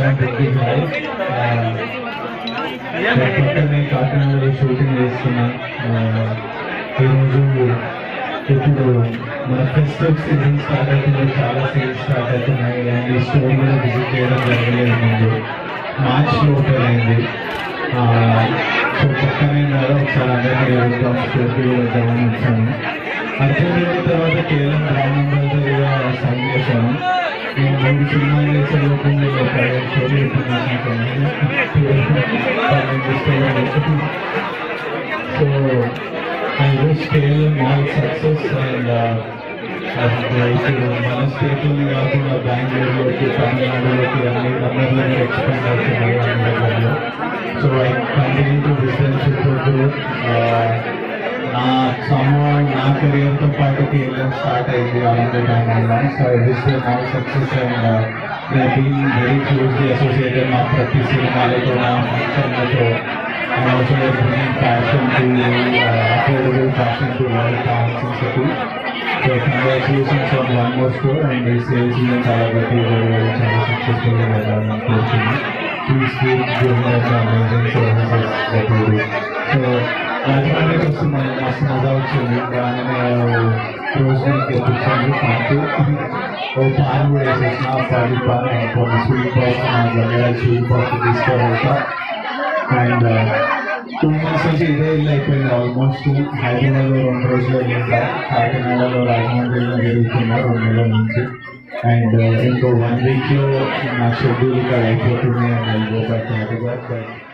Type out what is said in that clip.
పక్కనే కాకినాడలో షూటింగ్ చేస్తున్నా ఆ, ఈరోజు ఇప్పుడు మన ఫెస్టివ్ సీజన్ స్టార్ట్ అవుతుంది చాలా సీన్స్ స్టార్ట్ అవుతున్నాయి అండ్ ఈ స్టోర్ కూడా విజిట్ చేయడం జరగలేదు ముందు మార్చ్ ఓపెన్ అయింది ఆ, సో పక్కనే ఉన్నారో ఒకసారి అందరినీ వెళ్తాం స్టోర్కి వెళ్దామని వచ్చాను అర్జున్ రెడ్డి తర్వాత కేవలం రామనందరితో కూడా సైన్ చేశాను నేను మూడు సినిమాలు చేసే లోపల ఒక ఐదు స్టోరీ సో ఐ విష్ కేవలం ఆల్ సక్సెస్ అండ్ ఇప్పుడు మన స్టేట్లోనే కాకుండా బెంగళూరులోకి తమిళనాడులోకి అన్ని అందరిలో ఎక్స్పెండ్ అవుతున్నారు అందరిలో so I continue to vision చుట్టూ నా సమూహం నా కెరియర్తో పాటు కేవలం స్టార్ట్ అయింది అలాంటి టైంలో so I wish all success and they been very closely associated మా ప్రతి సినిమాలతో నా ఫంక్షన్లతో and also they're bringing passion to uh, affordable fashion to all towns and cities. So congratulations on one more store and the sales even చాలా గట్టి చాలా సక్సెస్ఫుల్గా వెళ్ళాలని కోరుతున్నాను please keep giving us amazing services that you do. So రాజమండ్రికి వస్తున్నాను మస్తు మజా వచ్చింది రాగానే రోజు తెప్పించాను నాకు ఓ పాన్ కూడా వేసేసిన పది పాన్ కొన్ని స్వీట్ బాక్స్ నా స్వీట్ బాక్స్ తీసుకోవాలి అండ్ టూ మంత్స్ నుంచి ఇదే ఇల్లు అయిపోయింది ఆల్మోస్ట్ హైదరాబాద్లో రెండు రోజులు ఇంకా కాకినాడలో రాజమండ్రిలో జరుగుతున్నా రెండు నెలల నుంచి అండ్ ఇంకో వన్ వీక్లో నా షెడ్యూల్ ఇక్కడ అయిపోతుంది అండ్ గో బ్యాక్ హైదరాబాద్